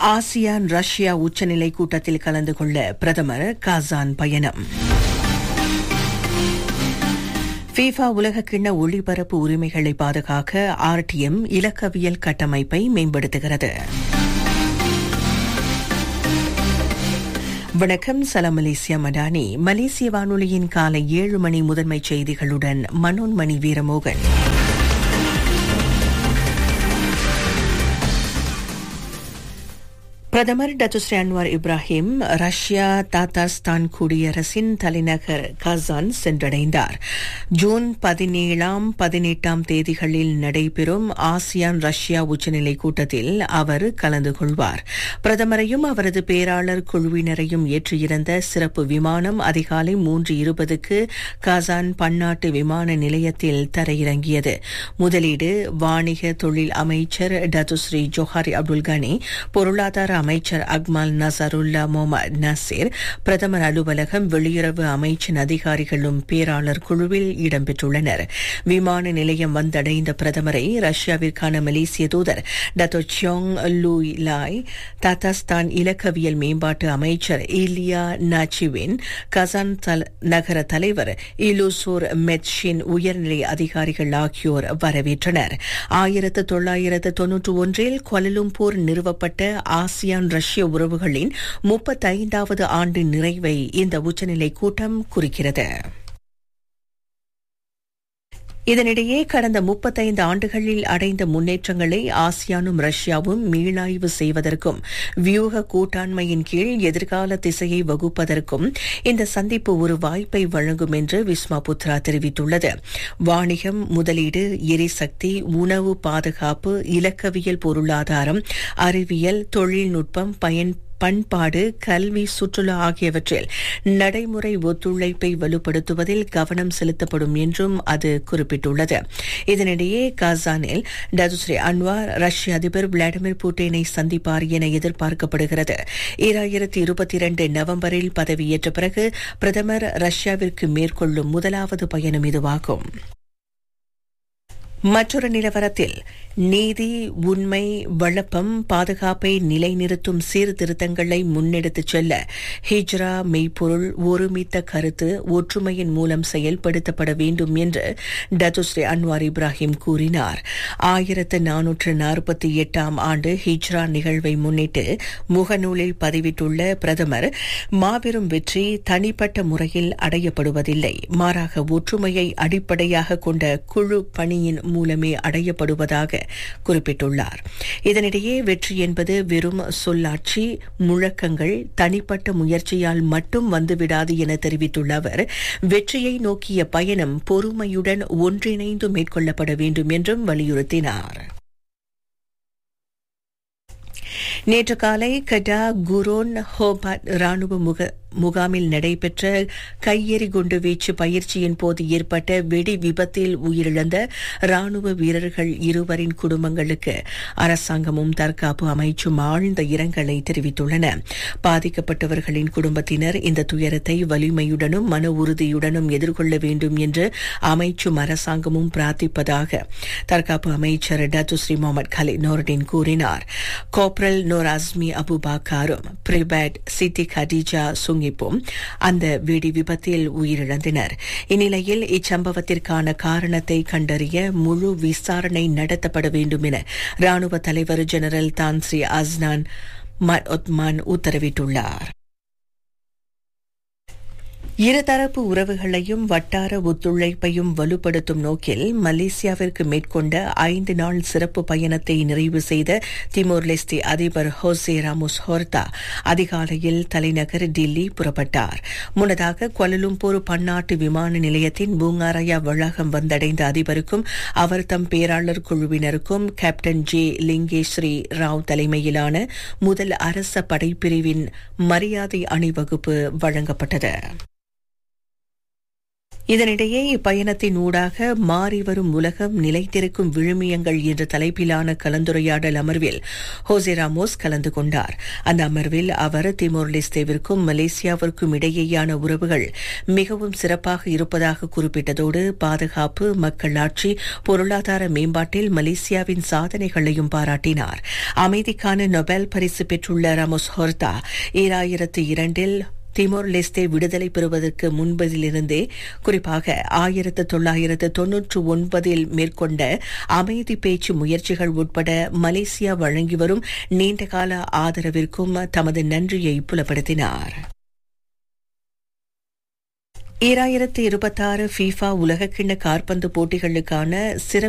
ASEAN Russia உச்சநிலை கூட்டத்தில் கலந்து கொள்ள பிரதமர் காசான் பயணம் ஃபீஃபா உலகக்கிண்ண ஒளிபரப்பு உரிமைகளை பாதுகாக்க ஆர்டிஎம் இலக்கவியல் கட்டமைப்பை மேம்படுத்துகிறது வணக்கம் சலாம் மலேசியா மடானி மலேசிய வானொலியின் காலை ஏழு மணி முதன்மை செய்திகளுடன் மனோன்மணி வீரமோகன் பிரதமர் Datuk Seri Anwar Ibrahim Russia Tatarstan குடியரசின் தலைநகர் கசான் சென்றடைந்தார் ஜூன் பதினேழாம் பதினெட்டாம் தேதிகளில் நடைபெறும் ஆசியான் ரஷ்யா உச்சநிலை கூட்டத்தில் அவர் கலந்து கொள்வார் பிரதமரையும் அவரது பேராளர் குழுவினரையும் ஏற்றியிருந்த சிறப்பு விமானம் அதிகாலை மூன்று இருபதுக்கு கசான் பன்னாட்டு விமான நிலையத்தில் தரையிறங்கியது முதலீடு வாணிக தொழில் அமைச்சர் டத்துஸ்ரீ ஜோஹாரி அப்துல் கனி பொருளாதார அமைச்சர் அக்மால் நசருல்லா மொஹமத் நசீர் பிரதமர் அலுவலகம் வெளியுறவு அமைச்சின் அதிகாரிகளும் பேராளர் குழுவில் இடம்பெற்றுள்ளனர் விமான நிலையம் வந்தடைந்த பிரதமரை ரஷ்யாவிற்கான மலேசிய தூதர் டத்தோ சியோங் லூய் லாய் தத்தாஸ்தான் இலக்கவியல் மேம்பாட்டு அமைச்சர் இலியா நாச்சிவின் கசான் நகர தலைவர் இலுசூர் மெட்ஷின் உயர்நிலை அதிகாரிகள் ஆகியோர் வரவேற்றனர் ஆயிரத்து தொள்ளாயிரத்து தொன்னூற்று ஒன்றில் கொலலும்பூர் நிறுவப்பட்ட ஆசிய ஆசியான் ரஷ்ய உறவுகளின் முப்பத்தைந்தாவது ஆண்டு நிறைவை இந்த உச்சநிலை கூட்டம் குறிக்கிறது இதனிடையே கடந்த முப்பத்தைந்து ஆண்டுகளில் அடைந்த முன்னேற்றங்களை ஆசியானும் ரஷ்யாவும் மீளாய்வு செய்வதற்கும் வியூக கூட்டாண்மையின் கீழ் எதிர்கால திசையை வகுப்பதற்கும் இந்த சந்திப்பு ஒரு வாய்ப்பை வழங்கும் என்று விஸ்மா புத்ரா தெரிவித்துள்ளது வாணிகம் முதலீடு எரிசக்தி உணவு பாதுகாப்பு இலக்கவியல் பொருளாதாரம் அறிவியல் தொழில்நுட்பம் பயன் பண்பாடு கல்வி சுற்றுலா ஆகியவற்றில் நடைமுறை ஒத்துழைப்பை வலுப்படுத்துவதில் கவனம் செலுத்தப்படும் என்றும் அது குறிப்பிட்டுள்ளது இதனிடையே கசானில் டதுஸ்ரீ அன்வார் ரஷ்ய அதிபர் விளாடிமிர் புட்டினை சந்திப்பார் என எதிர்பார்க்கப்படுகிறது ஈராயிரத்தி இருபத்தி இரண்டு நவம்பரில் பதவியேற்ற பிறகு பிரதமர் ரஷ்யாவிற்கு மேற்கொள்ளும் முதலாவது பயணம் இதுவாகும் மற்றொரு நிலவரத்தில் நீதி உண்மை வழப்பம் பாதுகாப்பை நிலைநிறுத்தும் சீர்திருத்தங்களை முன்னெடுத்துச் செல்ல ஹிஜ்ரா மெய்ப்பொருள் ஒருமித்த கருத்து ஒற்றுமையின் மூலம் செயல்படுத்தப்பட வேண்டும் என்று டத்துஸ்ரீ அன்வார் இப்ராஹிம் கூறினார் ஆயிரத்து நானூற்று நாற்பத்தி எட்டாம் ஆண்டு ஹிஜ்ரா நிகழ்வை முன்னிட்டு முகநூலில் பதிவிட்டுள்ள பிரதமர் மாபெரும் வெற்றி தனிப்பட்ட முறையில் அடையப்படுவதில்லை மாறாக ஒற்றுமையை அடிப்படையாக கொண்ட குழு பணியின் மூலமே அடையப்படுவதாக குறிப்பிட்டுள்ளார் இதனிடையே வெற்றி என்பது வெறும் சொல்லாட்சி முழக்கங்கள் தனிப்பட்ட முயற்சியால் மட்டும் வந்துவிடாது என தெரிவித்துள்ள அவர் வெற்றியை நோக்கிய பயணம் பொறுமையுடன் ஒன்றிணைந்து மேற்கொள்ளப்பட வேண்டும் என்றும் வலியுறுத்தினார் நேற்று காலை கடா குரோன் ஹோபாட் ராணுவ முக முகாமில் நடைபெற்ற கையெறி குண்டு வீச்சு பயிற்சியின் போது ஏற்பட்ட வெடி விபத்தில் உயிரிழந்த ராணுவ வீரர்கள் இருவரின் குடும்பங்களுக்கு அரசாங்கமும் தற்காப்பு அமைச்சும் ஆழ்ந்த இரங்கலை தெரிவித்துள்ளன பாதிக்கப்பட்டவர்களின் குடும்பத்தினர் இந்த துயரத்தை வலிமையுடனும் மன உறுதியுடனும் எதிர்கொள்ள வேண்டும் என்று அமைச்சும் அரசாங்கமும் பிரார்த்திப்பதாக தற்காப்பு அமைச்சர் டத்துஸ்ரீ முகமது கலீத் நோர்டின் கூறினார் கோப்ரல் நோர் அஸ்மி அபுபாக்காரும் பிரிபேட் சித்தி கடிஜா சுங்கிப்பும் அந்த வெடி விபத்தில் உயிரிழந்தனர் இந்நிலையில் இச்சம்பவத்திற்கான காரணத்தை கண்டறிய முழு விசாரணை நடத்தப்பட வேண்டும் என ராணுவ தலைவர் ஜெனரல் தான்ஸ்ரீ அஸ்னான் மட் ஒத்மான் உத்தரவிட்டுள்ளார் இருதரப்பு உறவுகளையும் வட்டார ஒத்துழைப்பையும் வலுப்படுத்தும் நோக்கில் மலேசியாவிற்கு மேற்கொண்ட ஐந்து நாள் சிறப்பு பயணத்தை நிறைவு செய்த திமோர் லெஸ்டி அதிபர் ஹோசே ராமோஸ் ஹோர்தா அதிகாலையில் தலைநகர் டில்லி புறப்பட்டார் முன்னதாக கொலலும்பூர் பன்னாட்டு விமான நிலையத்தின் பூங்காராயா வளாகம் வந்தடைந்த அதிபருக்கும் அவர் தம் பேராளர் குழுவினருக்கும் கேப்டன் ஜே லிங்கேஸ்ரீ ராவ் தலைமையிலான முதல் அரச படைப்பிரிவின் மரியாதை அணிவகுப்பு வழங்கப்பட்டது இதனிடையே இப்பயணத்தின் ஊடாக மாறிவரும் உலகம் நிலைத்திருக்கும் விழுமியங்கள் என்ற தலைப்பிலான கலந்துரையாடல் அமர்வில் ஹோசே ராமோஸ் கலந்து கொண்டார் அந்த அமர்வில் அவர் திமோர் லெஸ்தேவிற்கும் மலேசியாவிற்கும் இடையேயான உறவுகள் மிகவும் சிறப்பாக இருப்பதாக குறிப்பிட்டதோடு பாதுகாப்பு மக்களாட்சி பொருளாதார மேம்பாட்டில் மலேசியாவின் சாதனைகளையும் பாராட்டினார் அமைதிக்கான நொபேல் பரிசு பெற்றுள்ள ரமோஸ் ஹோர்தா ஈராயிரத்து இரண்டில் திமோர் லெஸ்தே விடுதலை பெறுவதற்கு முன்பதிலிருந்தே குறிப்பாக ஆயிரத்து தொள்ளாயிரத்து தொன்னூற்று ஒன்பதில் மேற்கொண்ட அமைதி பேச்சு முயற்சிகள் உட்பட மலேசியா வழங்கி வரும் நீண்டகால ஆதரவிற்கும் தமது நன்றியை புலப்படுத்தினார் ஈராயிரத்து இருபத்தாறு ஃபீஃபா உலகக்கிண்ண காற்பந்து போட்டிகளுக்கான சிறப்பு